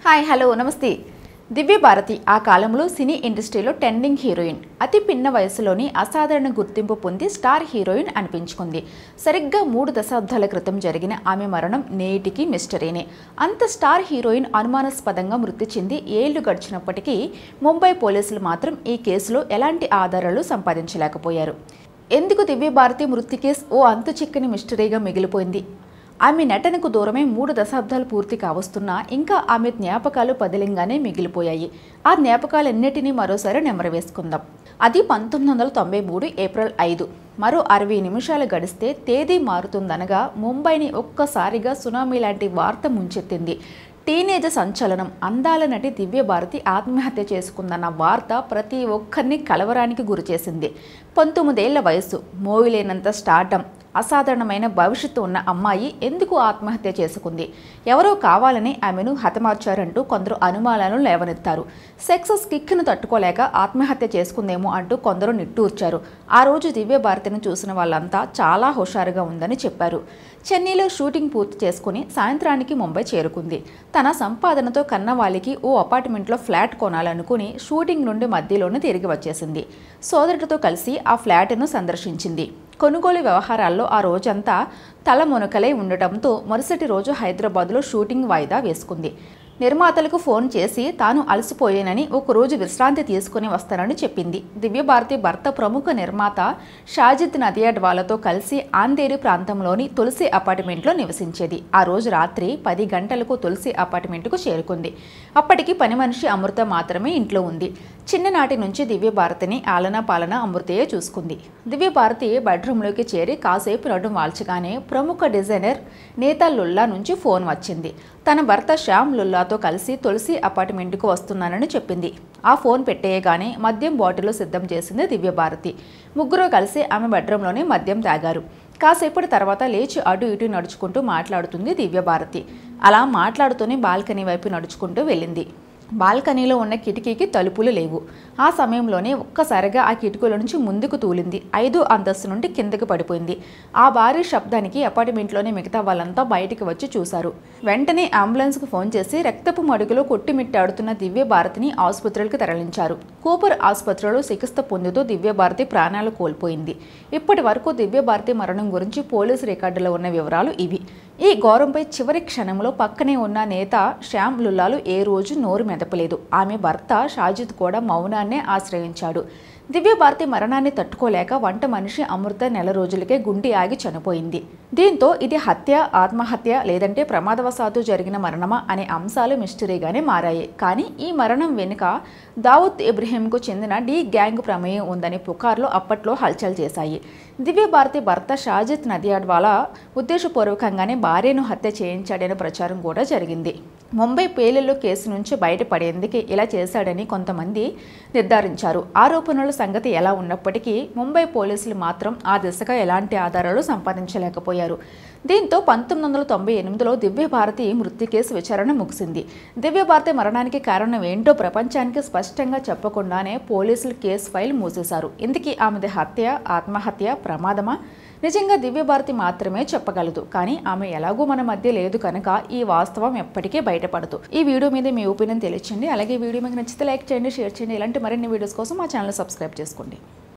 hi hello నమస్తే దివ్య భారతి ఆ కాలంలో సినీ ఇండస్ట్రీలో ట్రెండింగ్ హీరోయిన్ అతి పిన్న వయసులోని అసాధారణ గుర్తింపు పొంది స్టార్ హీరోయిన్ అనిపించుకుంది సరిగ్గా మూడు దశాబ్దాల క్రితం జరిగిన ఆమె మరణం నేటికి మిస్టరీనే అంత స్టార్ హీరోయిన్ అనుమానాస్పదంగా మృతి చెంది ఏళ్లు గడిచినప్పటికీ ముంబై పోలీసులు మాత్రం ఈ కేసులో ఎలాంటి ఆధారాలు సంపాదించలేకపోయారు ఎందుకు దివ్య భారతి మృతి కేసు ఓ అంతు చిక్కని మిస్టరీగా మిగిలిపోయింది ఆమె నటనకు దూరమే మూడు దశాబ్దాలు పూర్తి కావస్తున్నా ఇంకా ఆమె జ్ఞాపకాలు పదిలంగానే మిగిలిపోయాయి ఆ జ్ఞాపకాలన్నిటినీ మరోసారి నెమరవేసుకుందాం అది పంతొమ్మిది వందల తొంభై మూడు ఏప్రిల్ ఐదు మరో అరవై నిమిషాలు గడిస్తే తేదీ మారుతుందనగా ముంబైని ఒక్కసారిగా సునామీ లాంటి వార్త ముంచెత్తింది టీనేజ్ సంచలనం అందాల నటి దివ్య భారతి ఆత్మహత్య చేసుకుందన్న వార్త ప్రతి ఒక్కరిని కలవరానికి గురిచేసింది పంతొమ్మిదేళ్ల వయసు మోవిలేనంత స్టార్టం అసాధారణమైన భవిష్యత్తు ఉన్న అమ్మాయి ఎందుకు ఆత్మహత్య చేసుకుంది ఎవరో కావాలని ఆమెను హతమార్చారంటూ కొందరు అనుమానాలను లేవనెత్తారు సెక్సస్ కిక్ను తట్టుకోలేక ఆత్మహత్య చేసుకుందేమో అంటూ కొందరు నిట్టూర్చారు ఆ రోజు దివ్య భారతిని చూసిన వాళ్ళంతా చాలా హుషారుగా ఉందని చెప్పారు చెన్నైలో షూటింగ్ పూర్తి చేసుకుని సాయంత్రానికి ముంబై చేరుకుంది తన సంపాదనతో కన్నవాళ్ళకి ఓ అపార్ట్మెంట్లో ఫ్లాట్ కొనాలనుకుని షూటింగ్ నుండి మధ్యలోనే తిరిగి వచ్చేసింది సోదరుడితో కలిసి ఆ ఫ్లాట్ను సందర్శించింది కొనుగోలు వ్యవహారాల్లో ఆ రోజంతా తల మునకలై ఉండటంతో మరుసటి రోజు హైదరాబాద్లో షూటింగ్ వాయిదా వేసుకుంది నిర్మాతలకు ఫోన్ చేసి తాను అలసిపోయానని ఒకరోజు విశ్రాంతి తీసుకుని వస్తానని చెప్పింది దివ్యభారతి భర్త ప్రముఖ నిర్మాత షాజిద్ నదియాడ్వాలతో కలిసి ఆందేరి ప్రాంతంలోని తులసి అపార్ట్మెంట్లో నివసించేది ఆ రోజు రాత్రి పది గంటలకు తులసి అపార్ట్మెంట్కు చేరుకుంది అప్పటికి పని మనిషి అమృత మాత్రమే ఇంట్లో ఉంది చిన్ననాటి నుంచి దివ్యభారతిని ఆలనా పాలన అమృతయే చూసుకుంది దివ్యభారతి బెడ్రూమ్లోకి చేరి కాసేపు నడుం వాల్చగానే ప్రముఖ డిజైనర్ నేతా లుల్లా నుంచి ఫోన్ వచ్చింది తన భర్త శ్యామ్ లుల్లాతో కలిసి తులసి అపార్ట్మెంట్కు వస్తున్నానని చెప్పింది ఆ ఫోన్ పెట్టేయగానే మద్యం బాటిల్ సిద్ధం చేసింది దివ్యభారతి ముగ్గురు కలిసి ఆమె బెడ్రూమ్లోనే మద్యం తాగారు కాసేపటి తర్వాత లేచి అటు ఇటు నడుచుకుంటూ మాట్లాడుతుంది దివ్యభారతి అలా మాట్లాడుతూనే బాల్కనీ వైపు నడుచుకుంటూ వెళ్ళింది బాల్కనీలో ఉన్న కిటికీకి తలుపులు లేవు ఆ సమయంలోనే ఒక్కసారిగా ఆ కిటికీల నుంచి ముందుకు తూలింది ఐదో అంతస్తు నుండి కిందకి పడిపోయింది ఆ భారీ శబ్దానికి అపార్ట్మెంట్లోని మిగతా వాళ్ళంతా బయటికి వచ్చి చూశారు వెంటనే అంబులెన్స్కు ఫోన్ చేసి రక్తపు మడుగులో కొట్టిమిట్టాడుతున్న దివ్య భారతిని ఆసుపత్రులకు తరలించారు కూపర్ ఆసుపత్రిలో చికిత్స పొందుతూ దివ్య భారతి ప్రాణాలు కోల్పోయింది ఇప్పటి వరకు దివ్య భారతి మరణం గురించి పోలీసు రికార్డులో ఉన్న వివరాలు ఇవి ఈ ఘోరంపై చివరి క్షణంలో పక్కనే ఉన్న నేత శ్యామ్ లుల్లాలు ఏ రోజు నోరు మెదపలేదు ఆమె భర్త షాజిద్ కూడా మౌనాన్నే ఆశ్రయించాడు దివ్యభారతి మరణాన్ని తట్టుకోలేక వంట మనిషి అమృత నెల రోజులకే గుండె ఆగి చనిపోయింది దీంతో ఇది హత్య ఆత్మహత్య లేదంటే ప్రమాదవశాత్తు జరిగిన మరణమా అనే అంశాలు మిస్టరీగానే మారాయి కానీ ఈ మరణం వెనుక దావుద్ ఇబ్రహీంకు చెందిన డి గ్యాంగ్ ప్రమేయం ఉందని పుకార్లు అప్పట్లో హల్చల్ చేశాయి దివ్యభారతి భర్త షాజిద్ నదియాడ్వాలా ఉద్దేశపూర్వకంగానే భార్యను హత్య చేయించాడనే ప్రచారం కూడా జరిగింది ముంబై పేలుళ్లు కేసు నుంచి బయటపడేందుకు ఇలా చేశాడని కొంతమంది నిర్ధారించారు ఆరోపణల సంగతి ఎలా ఉన్నప్పటికీ ముంబై పోలీసులు మాత్రం ఆ దిశగా ఎలాంటి ఆధారాలు సంపాదించలేకపోయారు దీంతో పంతొమ్మిది వందల తొంభై ఎనిమిదిలో దివ్యభారతి మృత్యు కేసు విచారణ ముగిసింది దివ్యభారతి మరణానికి కారణం ఏంటో ప్రపంచానికి స్పష్టంగా చెప్పకుండానే పోలీసులు కేసు ఫైల్ మూసేశారు ఇందుకీ ఆమెది హత్య ఆత్మహత్య ప్రమాదమా నిజంగా దివ్యభారతి మాత్రమే చెప్పగలదు కానీ ఆమె ఎలాగో మన మధ్య లేదు కనుక ఈ వాస్తవం ఎప్పటికీ బయటపడదు ఈ వీడియో మీద మీ ఒపీనియన్ తెలియచండి అలాగే ఈ వీడియో మీకు నచ్చితే లైక్ చేయండి షేర్ చేయండి ఇలాంటి మరిన్ని వీడియోస్ కోసం మా ఛానల్ సబ్స్క్రైబ్ చేసుకోండి